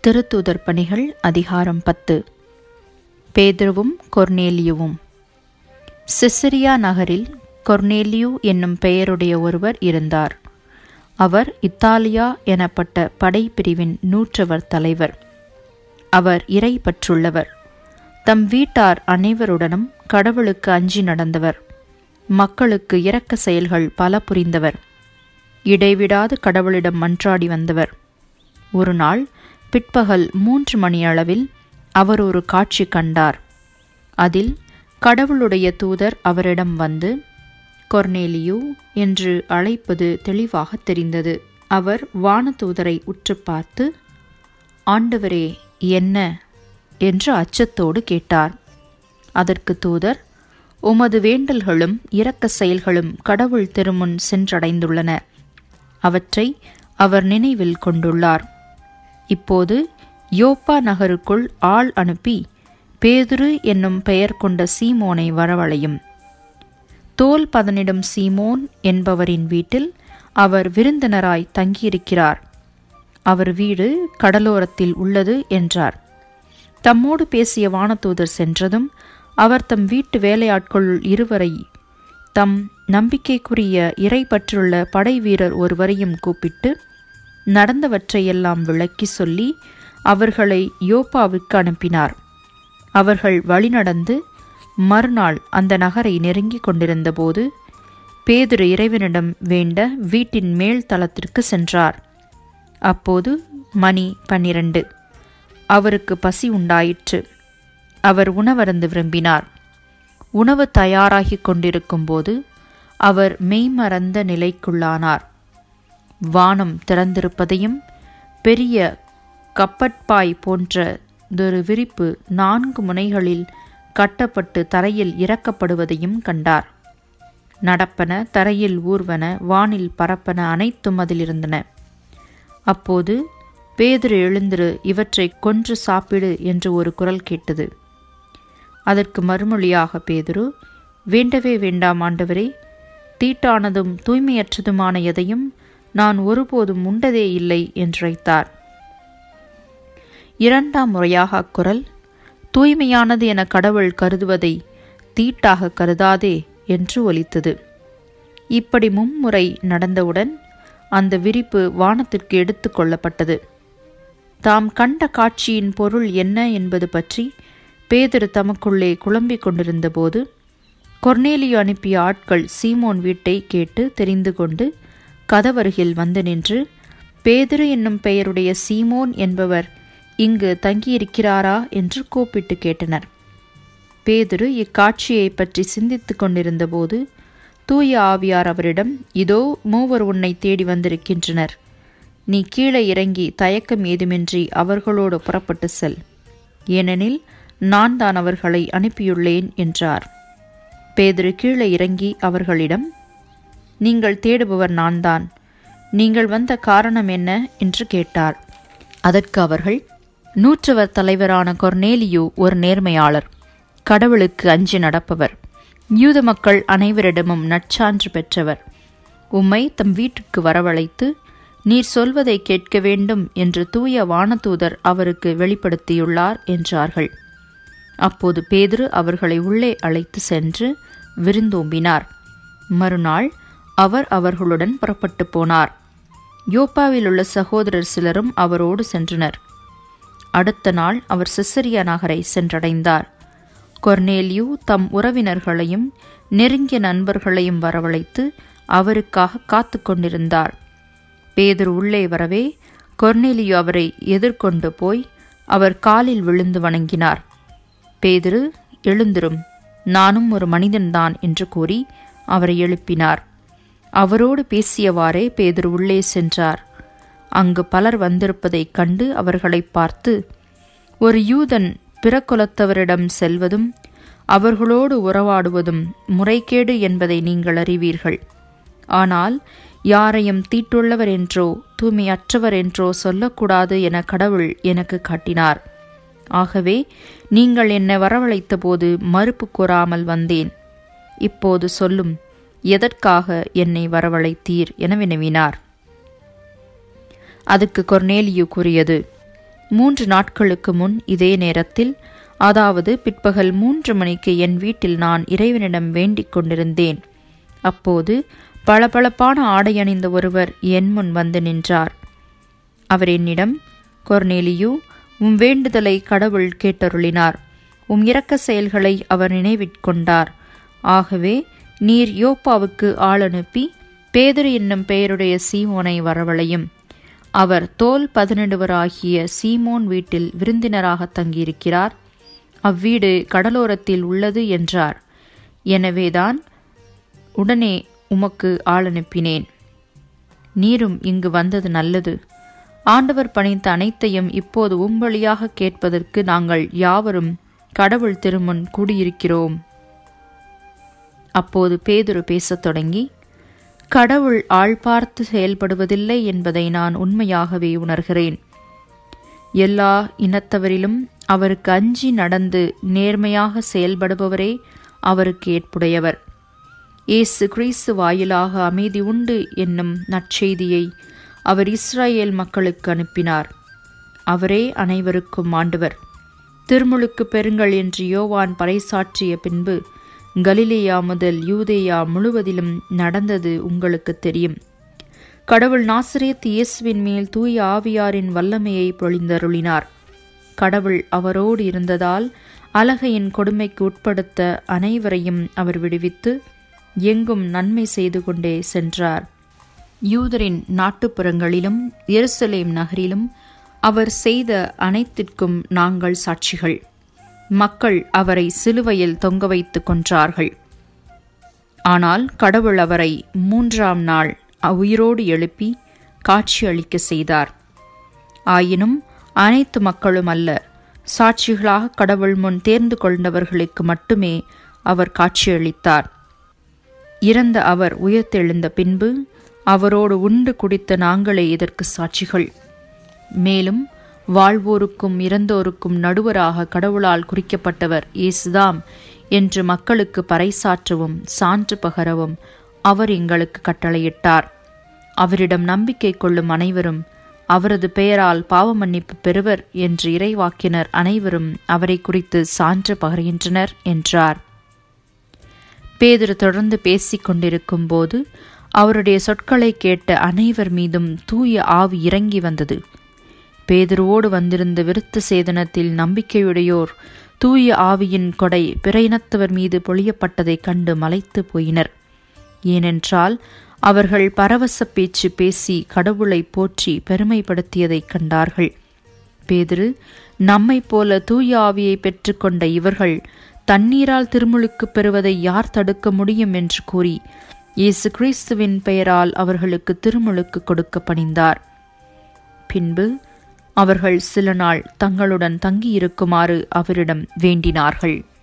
திருத்தூதர் பணிகள் அதிகாரம் பத்து பேதுருவும் கொர்னேலியுவும் சிசிரியா நகரில் கொர்னேலியு என்னும் பெயருடைய ஒருவர் இருந்தார் அவர் இத்தாலியா எனப்பட்ட படைப்பிரிவின் நூற்றவர் தலைவர் அவர் இறை பற்றுள்ளவர் தம் வீட்டார் அனைவருடனும் கடவுளுக்கு அஞ்சி நடந்தவர் மக்களுக்கு இரக்க செயல்கள் பல புரிந்தவர் இடைவிடாது கடவுளிடம் மன்றாடி வந்தவர் ஒரு நாள் பிற்பகல் மூன்று மணி அளவில் அவர் ஒரு காட்சி கண்டார் அதில் கடவுளுடைய தூதர் அவரிடம் வந்து கொர்னேலியு என்று அழைப்பது தெளிவாக தெரிந்தது அவர் வானதூதரை உற்று பார்த்து ஆண்டவரே என்ன என்று அச்சத்தோடு கேட்டார் அதற்கு தூதர் உமது வேண்டல்களும் இரக்க செயல்களும் கடவுள் திருமுன் சென்றடைந்துள்ளன அவற்றை அவர் நினைவில் கொண்டுள்ளார் இப்போது யோப்பா நகருக்குள் ஆள் அனுப்பி பேதுரு என்னும் பெயர் கொண்ட சீமோனை வரவழையும் தோல் பதனிடும் சீமோன் என்பவரின் வீட்டில் அவர் விருந்தினராய் தங்கியிருக்கிறார் அவர் வீடு கடலோரத்தில் உள்ளது என்றார் தம்மோடு பேசிய வானதூதர் சென்றதும் அவர் தம் வீட்டு வேலையாட்களுள் இருவரை தம் நம்பிக்கைக்குரிய இறை பற்றுள்ள படை வீரர் ஒருவரையும் கூப்பிட்டு நடந்தவற்றையெல்லாம் விளக்கி சொல்லி அவர்களை யோப்பாவுக்கு அனுப்பினார் அவர்கள் வழிநடந்து மறுநாள் அந்த நகரை நெருங்கிக் கொண்டிருந்தபோது பேதுரு இறைவனிடம் வேண்ட வீட்டின் மேல் தளத்திற்கு சென்றார் அப்போது மணி பன்னிரண்டு அவருக்கு பசி உண்டாயிற்று அவர் உணவருந்து விரும்பினார் உணவு தயாராகிக் கொண்டிருக்கும்போது அவர் மெய்மறந்த நிலைக்குள்ளானார் வானம் திறந்திருப்பதையும் பெரிய கப்பட்பாய் போன்றதொரு விரிப்பு நான்கு முனைகளில் கட்டப்பட்டு தரையில் இறக்கப்படுவதையும் கண்டார் நடப்பன தரையில் ஊர்வன வானில் பரப்பன அனைத்தும் அதில் இருந்தன அப்போது பேதுரு எழுந்திரு இவற்றை கொன்று சாப்பிடு என்று ஒரு குரல் கேட்டது அதற்கு மறுமொழியாக பேதுரு வேண்டவே வேண்டாம் ஆண்டவரே தீட்டானதும் தூய்மையற்றதுமான எதையும் நான் ஒருபோதும் உண்டதே இல்லை என்றுரைத்தார் இரண்டாம் முறையாக அக்குரல் தூய்மையானது என கடவுள் கருதுவதை தீட்டாக கருதாதே என்று ஒலித்தது இப்படி மும்முறை நடந்தவுடன் அந்த விரிப்பு வானத்திற்கு எடுத்து கொள்ளப்பட்டது தாம் கண்ட காட்சியின் பொருள் என்ன என்பது பற்றி பேதர் தமக்குள்ளே குழம்பிக் கொண்டிருந்தபோது கொர்னேலியோ அனுப்பிய ஆட்கள் சீமோன் வீட்டை கேட்டு தெரிந்து கொண்டு கதவருகில் வந்து நின்று பேதுரு என்னும் பெயருடைய சீமோன் என்பவர் இங்கு தங்கியிருக்கிறாரா என்று கூப்பிட்டு கேட்டனர் பேதுரு இக்காட்சியை பற்றி சிந்தித்துக் கொண்டிருந்தபோது தூய ஆவியார் அவரிடம் இதோ மூவர் உன்னை தேடி வந்திருக்கின்றனர் நீ கீழே இறங்கி தயக்கம் ஏதுமின்றி அவர்களோடு புறப்பட்டு செல் ஏனெனில் நான் தான் அவர்களை அனுப்பியுள்ளேன் என்றார் பேதுரு கீழே இறங்கி அவர்களிடம் நீங்கள் தேடுபவர் நான்தான் நீங்கள் வந்த காரணம் என்ன என்று கேட்டார் அதற்கு அவர்கள் நூற்றவர் தலைவரான கொர்னேலியு ஒரு நேர்மையாளர் கடவுளுக்கு அஞ்சி நடப்பவர் யூத மக்கள் அனைவரிடமும் நற்சான்று பெற்றவர் உம்மை தம் வீட்டுக்கு வரவழைத்து நீர் சொல்வதை கேட்க வேண்டும் என்று தூய வானதூதர் அவருக்கு வெளிப்படுத்தியுள்ளார் என்றார்கள் அப்போது பேதுரு அவர்களை உள்ளே அழைத்து சென்று விருந்தோம்பினார் மறுநாள் அவர் அவர்களுடன் புறப்பட்டு போனார் யோப்பாவில் உள்ள சகோதரர் சிலரும் அவரோடு சென்றனர் அடுத்த நாள் அவர் சிசரியா நகரை சென்றடைந்தார் கொர்னேலியு தம் உறவினர்களையும் நெருங்கிய நண்பர்களையும் வரவழைத்து அவருக்காக காத்து கொண்டிருந்தார் பேதர் உள்ளே வரவே கொர்னேலியு அவரை எதிர்கொண்டு போய் அவர் காலில் விழுந்து வணங்கினார் பேதிரு எழுந்திரும் நானும் ஒரு மனிதன்தான் என்று கூறி அவரை எழுப்பினார் அவரோடு பேசியவாறே பேதர் உள்ளே சென்றார் அங்கு பலர் வந்திருப்பதைக் கண்டு அவர்களை பார்த்து ஒரு யூதன் பிறக்குலத்தவரிடம் செல்வதும் அவர்களோடு உறவாடுவதும் முறைகேடு என்பதை நீங்கள் அறிவீர்கள் ஆனால் யாரையும் தீட்டுள்ளவர் என்றோ தூய்மையற்றவர் என்றோ சொல்லக்கூடாது என கடவுள் எனக்கு காட்டினார் ஆகவே நீங்கள் என்னை வரவழைத்த போது மறுப்பு கூறாமல் வந்தேன் இப்போது சொல்லும் எதற்காக என்னை வரவழைத்தீர் என வினவினார் அதுக்கு கொர்னேலியு கூறியது மூன்று நாட்களுக்கு முன் இதே நேரத்தில் அதாவது பிற்பகல் மூன்று மணிக்கு என் வீட்டில் நான் இறைவனிடம் வேண்டிக் கொண்டிருந்தேன் அப்போது பளபளப்பான ஆடை அணிந்த ஒருவர் என் முன் வந்து நின்றார் அவர் என்னிடம் கொர்னேலியு உம் வேண்டுதலை கடவுள் கேட்டருளினார் உம் இரக்க செயல்களை அவர் நினைவிற்கொண்டார் ஆகவே நீர் யோப்பாவுக்கு ஆள் அனுப்பி பேதரு என்னும் பெயருடைய சீமோனை வரவழையும் அவர் தோல் பதினெடுவராகிய சீமோன் வீட்டில் விருந்தினராக தங்கியிருக்கிறார் அவ்வீடு கடலோரத்தில் உள்ளது என்றார் எனவேதான் உடனே உமக்கு ஆள் அனுப்பினேன் நீரும் இங்கு வந்தது நல்லது ஆண்டவர் பணித்த அனைத்தையும் இப்போது உம்பளியாக கேட்பதற்கு நாங்கள் யாவரும் கடவுள் திருமுன் கூடியிருக்கிறோம் அப்போது பேதுரு பேசத் தொடங்கி கடவுள் ஆள் பார்த்து செயல்படுவதில்லை என்பதை நான் உண்மையாகவே உணர்கிறேன் எல்லா இனத்தவரிலும் அவருக்கு அஞ்சி நடந்து நேர்மையாக செயல்படுபவரே அவருக்கு ஏற்புடையவர் இயேசு கிறிஸ்து வாயிலாக அமைதி உண்டு என்னும் நற்செய்தியை அவர் இஸ்ராயேல் மக்களுக்கு அனுப்பினார் அவரே அனைவருக்கும் ஆண்டவர் திருமுழுக்கு பெருங்கள் என்று யோவான் பறைசாற்றிய பின்பு கலிலேயா முதல் யூதேயா முழுவதிலும் நடந்தது உங்களுக்கு தெரியும் கடவுள் நாசிரேத் இயேசுவின் மேல் தூய ஆவியாரின் வல்லமையை பொழிந்தருளினார் கடவுள் அவரோடு இருந்ததால் அலகையின் கொடுமைக்கு உட்படுத்த அனைவரையும் அவர் விடுவித்து எங்கும் நன்மை செய்து கொண்டே சென்றார் யூதரின் நாட்டுப்புறங்களிலும் எருசலேம் நகரிலும் அவர் செய்த அனைத்திற்கும் நாங்கள் சாட்சிகள் மக்கள் அவரை சிலுவையில் தொங்க வைத்து கொன்றார்கள் ஆனால் கடவுள் அவரை மூன்றாம் நாள் உயிரோடு எழுப்பி காட்சி அளிக்க செய்தார் ஆயினும் அனைத்து மக்களும் அல்ல சாட்சிகளாக கடவுள் முன் தேர்ந்து கொண்டவர்களுக்கு மட்டுமே அவர் காட்சியளித்தார் இறந்த அவர் உயர்த்தெழுந்த பின்பு அவரோடு உண்டு குடித்த நாங்களே இதற்கு சாட்சிகள் மேலும் வாழ்வோருக்கும் இறந்தோருக்கும் நடுவராக கடவுளால் குறிக்கப்பட்டவர் இயேசுதாம் என்று மக்களுக்கு பறைசாற்றவும் சான்று பகரவும் அவர் எங்களுக்கு கட்டளையிட்டார் அவரிடம் நம்பிக்கை கொள்ளும் அனைவரும் அவரது பெயரால் பாவ மன்னிப்பு பெறுவர் என்று இறைவாக்கினர் அனைவரும் அவரை குறித்து சான்று பகர்கின்றனர் என்றார் பேதுரு தொடர்ந்து பேசிக் கொண்டிருக்கும் போது அவருடைய சொற்களை கேட்ட அனைவர் மீதும் தூய ஆவி இறங்கி வந்தது பேதுருவோடு வந்திருந்த விருத்த சேதனத்தில் நம்பிக்கையுடையோர் தூய ஆவியின் கொடை பிற இனத்தவர் மீது பொழியப்பட்டதைக் கண்டு மலைத்து போயினர் ஏனென்றால் அவர்கள் பரவச பேச்சு பேசி கடவுளை போற்றி பெருமைப்படுத்தியதைக் கண்டார்கள் பேதிரு நம்மைப் போல தூய ஆவியை பெற்றுக்கொண்ட இவர்கள் தண்ணீரால் திருமுழுக்கு பெறுவதை யார் தடுக்க முடியும் என்று கூறி இயேசு கிறிஸ்துவின் பெயரால் அவர்களுக்கு திருமுழுக்கு கொடுக்க பணிந்தார் பின்பு அவர்கள் சில நாள் தங்களுடன் தங்கியிருக்குமாறு அவரிடம் வேண்டினார்கள்